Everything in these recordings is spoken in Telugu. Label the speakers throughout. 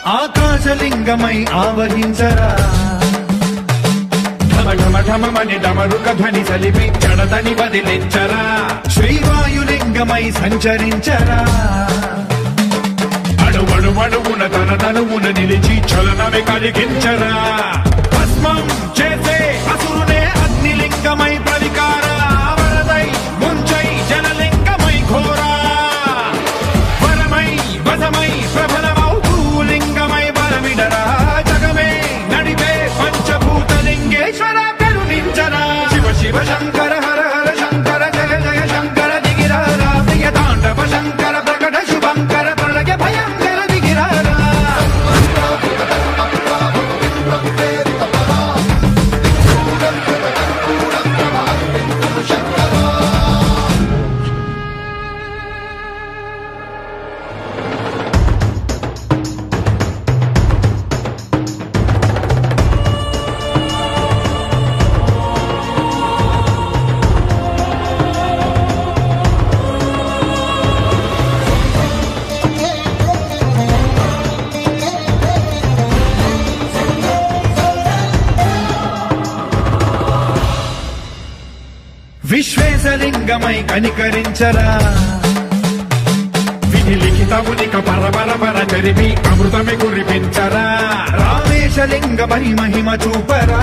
Speaker 1: ఆకాశలింగమై ఆవహించరా
Speaker 2: ఢమ ఢమ ఢమమని డమరుక ధ్వని సలిపి జడదని వదిలించరా
Speaker 1: శ్రీవాయులింగమై సంచరించరా
Speaker 2: అడువడు అడుగున తన తనువున నిలిచి చలనమే కలిగించరా
Speaker 1: భస్మం చేసే అసురునే అగ్నిలింగమై ప్రవికార వరదై ముంచై జనలింగమై ఘోరా వరమై వసమై ప్రబలమౌ భూలింగమై బలమిడరా జగమే నడిపే పంచభూతలింగేశ్వర కరుణించరా శివ శివ శంకర హర హర శంకర జయ జయ శంకర దిగిరారా ప్రియ తాండవ శంకర ప్రకట శుభంకర ప్రళయ భయంకర దిగిరారా విశ్వేశలింగమై కనికరించరా
Speaker 2: విధి లిఖితమునిక పరపర పర జరిపి అమృతమే కురిపించరా
Speaker 1: రామేశలింగమై మహిమ చూపరా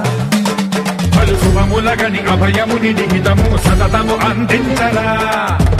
Speaker 2: పలు శుభములగని అభయముని నిహితము సతతము అందించరా